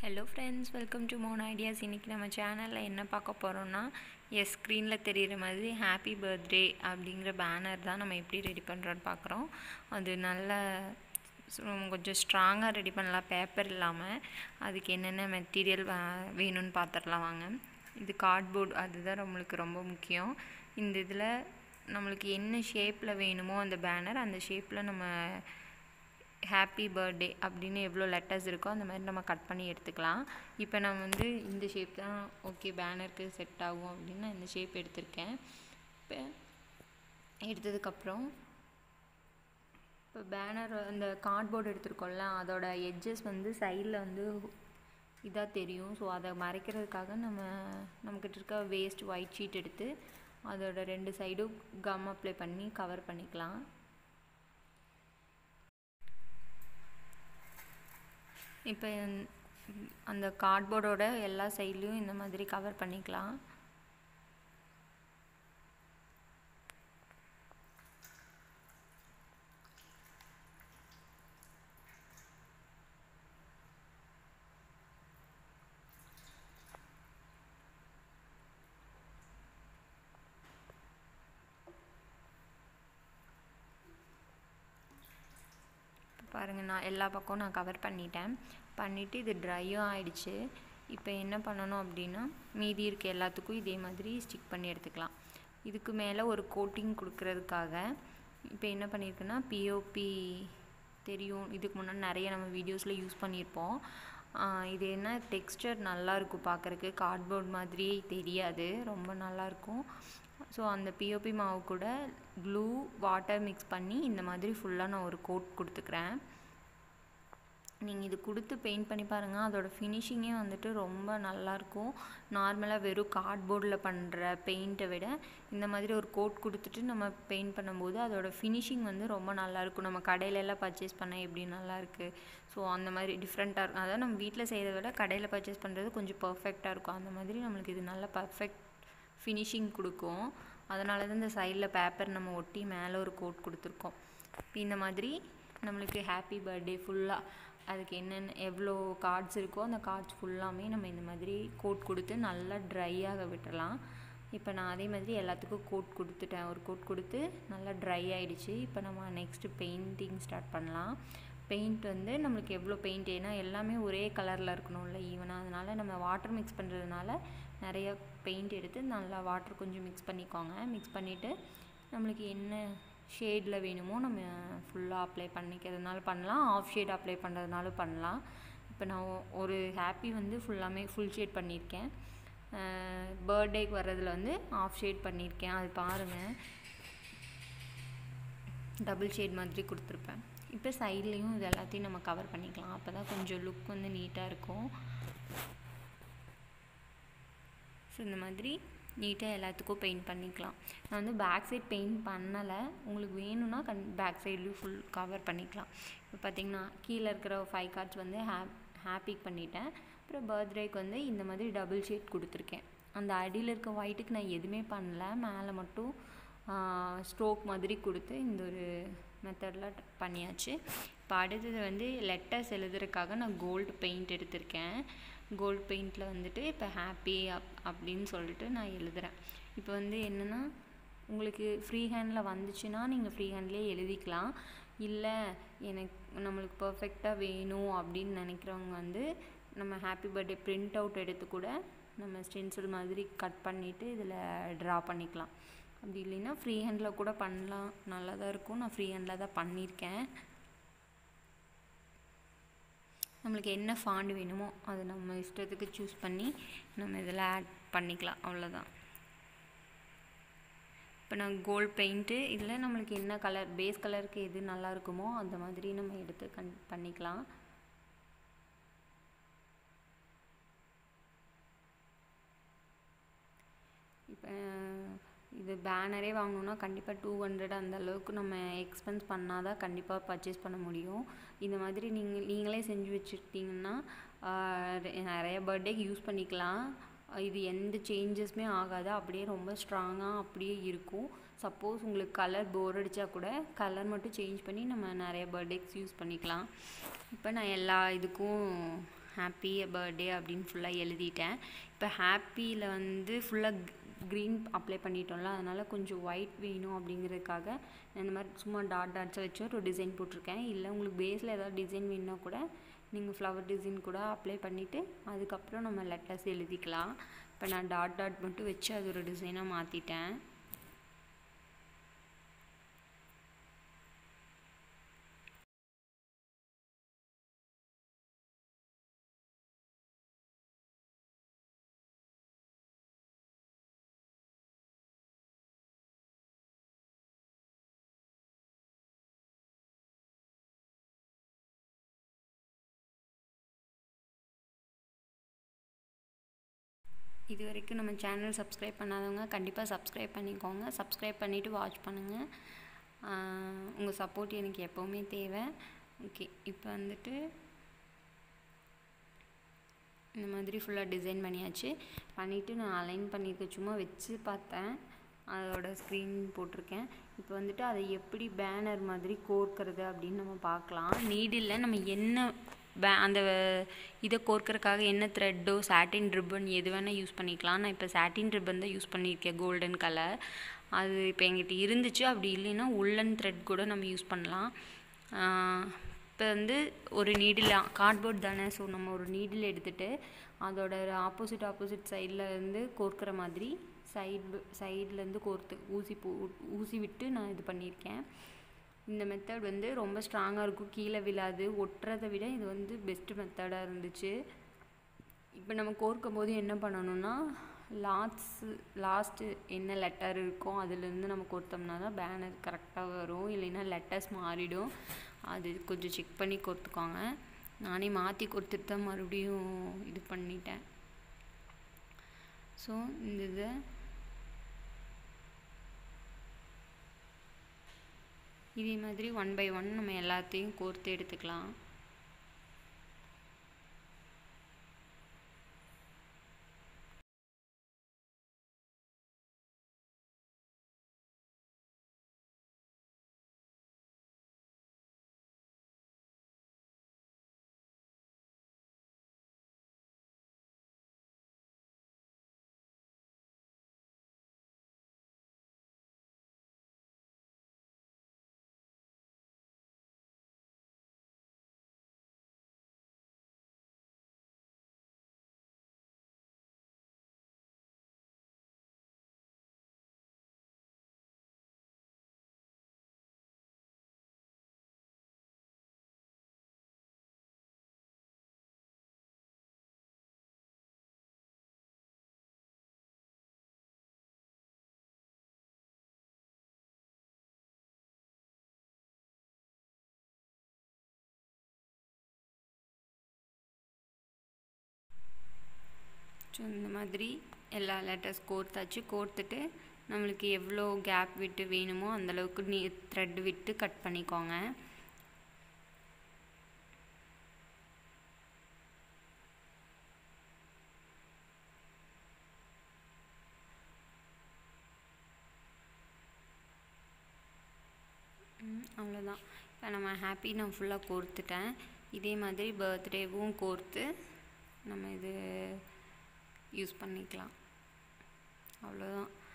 hello friends welcome to மோன் ideas இன்றைக்கி நம்ம சேனலில் என்ன பார்க்க போகிறோம்னா எஸ் ஸ்க்ரீனில் தெரிகிற மாதிரி ஹாப்பி பர்த்டே அப்படிங்கிற பேனர் தான் நம்ம எப்படி ரெடி பண்ணுறோன்னு பார்க்குறோம் அது நல்ல சு- கொஞ்சம் ஸ்ட்ராங்காக ரெடி பண்ணலாம் பேப்பர் இல்லாமல் அதுக்கு என்னென்ன மெட்டீரியல் வேணும்னு பார்த்துடலாம் வாங்க இது கார்ட்போர்ட் அதுதான் நம்மளுக்கு ரொம்ப முக்கியம் இந்த இதில் நம்மளுக்கு என்ன ஷேப்பில் வேணுமோ அந்த பேனர் அந்த ஷேப்பில் நம்ம ஹாப்பி பர்த்டே அப்படின்னு எவ்வளோ லெட்டர்ஸ் இருக்கோ அந்த மாதிரி நம்ம கட் பண்ணி எடுத்துக்கலாம் இப்போ நான் வந்து இந்த ஷேப் தான் ஓகே பேனருக்கு செட் ஆகும் அப்படின்னு நான் இந்த ஷேப் எடுத்திருக்கேன் இப்போ எடுத்ததுக்கப்புறம் இப்போ பேனர் அந்த கார்ட்போர்டு எடுத்திருக்கோம்ல அதோட எட்ஜஸ் வந்து சைடில் வந்து இதாக தெரியும் ஸோ அதை மறைக்கிறதுக்காக நம்ம நம்மக்கிட்ட இருக்க வேஸ்ட் ஒயிட் ஷீட் எடுத்து அதோட ரெண்டு சைடும் கம் அப்ளை பண்ணி கவர் பண்ணிக்கலாம் இப்போ அந்த கார்ட்போர்டோட எல்லா சைட்லேயும் இந்த மாதிரி கவர் பண்ணிக்கலாம் பாருங்கள் நான் எல்லா பக்கம் நான் கவர் பண்ணிட்டேன் பண்ணிவிட்டு இது ட்ரையும் ஆயிடுச்சு இப்போ என்ன பண்ணணும் அப்படின்னா மீதி இருக்க எல்லாத்துக்கும் இதே மாதிரி ஸ்டிக் பண்ணி எடுத்துக்கலாம் இதுக்கு மேலே ஒரு கோட்டிங் கொடுக்கறதுக்காக இப்போ என்ன பண்ணியிருக்கேன்னா பிஓபி தெரியும் இதுக்கு முன்னாடி நிறைய நம்ம வீடியோஸில் யூஸ் பண்ணியிருப்போம் ஆஹ் இது என்ன டெக்ஸ்டர் நல்லாயிருக்கும் பார்க்குறக்கு கார்ட்போர்ட் மாதிரியே தெரியாது ரொம்ப நல்லாயிருக்கும் ஸோ அந்த பிஓபி மாவு கூட க்ளூ வாட்டர் மிக்ஸ் பண்ணி இந்த மாதிரி ஃபுல்லாக நான் ஒரு கோட் கொடுத்துக்கிறேன் நீங்கள் இது கொடுத்து பெயிண்ட் பண்ணி பாருங்கள் அதோட ஃபினிஷிங்கே வந்துட்டு ரொம்ப நல்லாயிருக்கும் நார்மலாக வெறும் கார்ட்போர்டில் பண்ணுற பெயிண்ட்டை விட இந்த மாதிரி ஒரு கோட் கொடுத்துட்டு நம்ம பெயிண்ட் பண்ணும்போது அதோட ஃபினிஷிங் வந்து ரொம்ப நல்லாயிருக்கும் நம்ம கடையில எல்லாம் பர்ச்சேஸ் பண்ண எப்படி நல்லாயிருக்கு ஸோ அந்த மாதிரி டிஃப்ரெண்ட்டாக இருக்கும் அதாவது நம்ம வீட்டில் செய்கிறத விட கடையில் பர்ச்சேஸ் பண்ணுறது கொஞ்சம் பர்ஃபெக்டாக இருக்கும் அந்த மாதிரி நம்மளுக்கு இது நல்ல பர்ஃபெக்ட் ஃபினிஷிங் கொடுக்கும் அதனால தான் இந்த சைடில் பேப்பர் நம்ம ஒட்டி மேலே ஒரு கோட் கொடுத்துருக்கோம் இந்த மாதிரி நம்மளுக்கு ஹாப்பி பர்த்டே ஃபுல்லாக அதுக்கு என்னென்ன எவ்வளோ கார்ட்ஸ் இருக்கோ அந்த கார்ட்ஸ் ஃபுல்லாமே நம்ம இந்த மாதிரி கோட் கொடுத்து நல்லா ட்ரை ஆக விட்டுறலாம் இப்போ நான் அதே மாதிரி எல்லாத்துக்கும் கோட் கொடுத்துட்டேன் ஒரு கோட் கொடுத்து நல்லா ட்ரை ஆயிடுச்சு இப்போ நம்ம நெக்ஸ்ட்டு பெயிண்டிங் ஸ்டார்ட் பண்ணலாம் பெயிண்ட் வந்து நம்மளுக்கு எவ்வளோ பெயிண்ட் ஏன்னா எல்லாமே ஒரே கலரில் இருக்கணும்ல ஈவனாக அதனால் நம்ம வாட்டர் மிக்ஸ் பண்ணுறதுனால நிறைய பெயிண்ட் எடுத்து நல்லா வாட்டர் கொஞ்சம் மிக்ஸ் பண்ணிக்கோங்க மிக்ஸ் பண்ணிவிட்டு நம்மளுக்கு என்ன ஷேடில் வேணுமோ நம்ம ஃபுல்லாக அப்ளை பண்ணிக்கிறதுனால பண்ணலாம் ஆஃப் ஷேட் அப்ளை பண்ணுறதுனாலும் பண்ணலாம் இப்போ நான் ஒ- ஒரு ஹாப்பி வந்து ஃபுல்லாமே ஃபுல் ஷேட் பண்ணியிருக்கேன் பர்த்டேக்கு வர்றதுல வந்து ஆஃப் ஷேட் பண்ணியிருக்கேன் அது பாருங்கள் டபுள் ஷேட் மாதிரி கொடுத்துருப்பேன் இப்போ சைட்லேயும் இது எல்லாத்தையும் நம்ம கவர் பண்ணிக்கலாம் அப்போ தான் கொஞ்சம் லுக் வந்து நீட்டாக இருக்கும் ஸோ இந்த மாதிரி நீட்டாக எல்லாத்துக்கும் பெயிண்ட் பண்ணிக்கலாம் நான் வந்து பேக் சைட் பெயிண்ட் பண்ணலை உங்களுக்கு வேணும்னா கண் பேக் சைட்லேயும் ஃபுல் கவர் பண்ணிக்கலாம் இப்போ பார்த்தீங்கன்னா கீழே இருக்கிற ஃபைவ் கார்ட்ஸ் வந்து ஹேப் ஹாப்பிக்கு பண்ணிட்டேன் அப்புறம் பர்த்டேக்கு வந்து இந்த மாதிரி டபுள் ஷேட் கொடுத்துருக்கேன் அந்த அடியில் இருக்க ஒயிட்டுக்கு நான் எதுவுமே பண்ணல மேலே மட்டும் ஸ்ட்ரோக் மாதிரி கொடுத்து இந்த ஒரு மெத்தடில் பண்ணியாச்சு இப்போ அடுத்தது வந்து லெட்டர்ஸ் எழுதுறதுக்காக நான் கோல்டு பெயிண்ட் எடுத்திருக்கேன் கோல்டு பெயிண்டில் வந்துட்டு இப்போ ஹாப்பி அப் அப்படின்னு சொல்லிட்டு நான் எழுதுகிறேன் இப்போ வந்து என்னென்னா உங்களுக்கு ஃப்ரீ ஹேண்டில் வந்துச்சுன்னா நீங்கள் ஃப்ரீ ஹேண்ட்லேயே எழுதிக்கலாம் இல்லை எனக்கு நம்மளுக்கு பர்ஃபெக்டாக வேணும் அப்படின்னு நினைக்கிறவங்க வந்து நம்ம ஹாப்பி பர்த்டே பிரிண்ட் அவுட் எடுத்து கூட நம்ம ஸ்டென்சில் மாதிரி கட் பண்ணிவிட்டு இதில் ட்ரா பண்ணிக்கலாம் அப்படி இல்லைன்னா ஃப்ரீ ஹேண்டில் கூட பண்ணலாம் நல்லா தான் இருக்கும் நான் ஃப்ரீ ஹேண்டில் தான் பண்ணியிருக்கேன் நம்மளுக்கு என்ன ஃபாண்ட் வேணுமோ அது நம்ம இஷ்டத்துக்கு சூஸ் பண்ணி நம்ம இதில் ஆட் பண்ணிக்கலாம் அவ்வளோதான் இப்போ நான் கோல்ட் பெயிண்ட்டு இதில் நம்மளுக்கு என்ன கலர் பேஸ் கலருக்கு எது நல்லா இருக்குமோ அந்த மாதிரி நம்ம எடுத்து கன் பண்ணிக்கலாம் இப்போ இது பேனரே வாங்கணுன்னா கண்டிப்பாக டூ ஹண்ட்ரட் அந்த அளவுக்கு நம்ம எக்ஸ்பென்ஸ் பண்ணால் தான் கண்டிப்பாக பர்ச்சேஸ் பண்ண முடியும் இந்த மாதிரி நீங்கள் நீங்களே செஞ்சு வச்சுக்கிட்டிங்கன்னா நிறைய பர்த்டேக்கு யூஸ் பண்ணிக்கலாம் இது எந்த சேஞ்சஸுமே ஆகாது அப்படியே ரொம்ப ஸ்ட்ராங்காக அப்படியே இருக்கும் சப்போஸ் உங்களுக்கு கலர் போர் அடித்தா கூட கலர் மட்டும் சேஞ்ச் பண்ணி நம்ம நிறைய பர்த்டேக்ஸ் யூஸ் பண்ணிக்கலாம் இப்போ நான் எல்லா இதுக்கும் ஹாப்பி பர்த்டே அப்படின்னு ஃபுல்லாக எழுதிட்டேன் இப்போ ஹாப்பியில் வந்து ஃபுல்லாக க்ரீன் அப்ளை பண்ணிட்டோம்ல அதனால் கொஞ்சம் ஒயிட் வேணும் அப்படிங்கிறதுக்காக நான் இந்த மாதிரி சும்மா டாட் டாட்ஸை வச்சு ஒரு டிசைன் போட்டிருக்கேன் இல்லை உங்களுக்கு பேஸில் ஏதாவது டிசைன் வேணுன்னா கூட நீங்கள் ஃப்ளவர் டிசைன் கூட அப்ளை பண்ணிவிட்டு அதுக்கப்புறம் நம்ம லெட்டர்ஸ் எழுதிக்கலாம் இப்போ நான் டாட் டாட் மட்டும் வச்சு அது ஒரு டிசைனாக மாற்றிட்டேன் இது வரைக்கும் நம்ம சேனல் சப்ஸ்கிரைப் பண்ணாதவங்க கண்டிப்பாக சப்ஸ்கிரைப் பண்ணிக்கோங்க சப்ஸ்கிரைப் பண்ணிவிட்டு வாட்ச் பண்ணுங்கள் உங்கள் சப்போர்ட் எனக்கு எப்போவுமே தேவை ஓகே இப்போ வந்துட்டு இந்த மாதிரி ஃபுல்லாக டிசைன் பண்ணியாச்சு பண்ணிவிட்டு நான் அலைன் பண்ணியிருக்க சும்மா வச்சு பார்த்தேன் அதோட ஸ்க்ரீன் போட்டிருக்கேன் இப்போ வந்துட்டு அதை எப்படி பேனர் மாதிரி கோர்க்கிறது அப்படின்னு நம்ம பார்க்கலாம் நீடில் நம்ம என்ன பே அந்த இதை கோர்க்கறதுக்காக என்ன த்ரெட்டோ சாட்டின் ரிப்பன் எது வேணால் யூஸ் பண்ணிக்கலாம் நான் இப்போ சாட்டின் ரிப்பன் தான் யூஸ் பண்ணியிருக்கேன் கோல்டன் கலர் அது இப்போ எங்கிட்ட இருந்துச்சு அப்படி இல்லைன்னா உள்ளன் த்ரெட் கூட நம்ம யூஸ் பண்ணலாம் இப்போ வந்து ஒரு நீடில் கார்ட்போர்ட் தானே ஸோ நம்ம ஒரு நீடில் எடுத்துகிட்டு அதோட ஆப்போசிட் ஆப்போசிட் சைடில் இருந்து கோர்க்கிற மாதிரி சைடு சைட்லேருந்து கோர்த்து ஊசி போ ஊசி விட்டு நான் இது பண்ணியிருக்கேன் இந்த மெத்தட் வந்து ரொம்ப ஸ்ட்ராங்காக இருக்கும் கீழே விழாது ஒட்டுறதை விட இது வந்து பெஸ்ட்டு மெத்தடாக இருந்துச்சு இப்போ நம்ம கோர்க்கும் போது என்ன பண்ணணும்னா லாஸ்ட்டு லாஸ்ட்டு என்ன லெட்டர் இருக்கோ அதுலேருந்து நம்ம கோர்த்தோம்னா தான் பேனர் கரெக்டாக வரும் இல்லைன்னா லெட்டர்ஸ் மாறிடும் அது கொஞ்சம் செக் பண்ணி கோர்த்துக்கோங்க நானே மாற்றி கொடுத்துட்டு தான் மறுபடியும் இது பண்ணிட்டேன் ஸோ இந்த இதை இதே மாதிரி ஒன் பை ஒன் நம்ம எல்லாத்தையும் கோர்த்து எடுத்துக்கலாம் ஸோ இந்த மாதிரி எல்லா லெட்டர்ஸ் கோர்த்தாச்சு கோர்த்துட்டு நம்மளுக்கு எவ்வளோ கேப் விட்டு வேணுமோ அந்தளவுக்கு நீ த்ரெட் விட்டு கட் பண்ணிக்கோங்க அவ்வளோதான் இப்போ நம்ம ஹாப்பி நான் ஃபுல்லாக கோர்த்துட்டேன் இதே மாதிரி பர்த்டேவும் கோர்த்து நம்ம இது யூஸ் பண்ணிக்கலாம் அவ்வளோதான்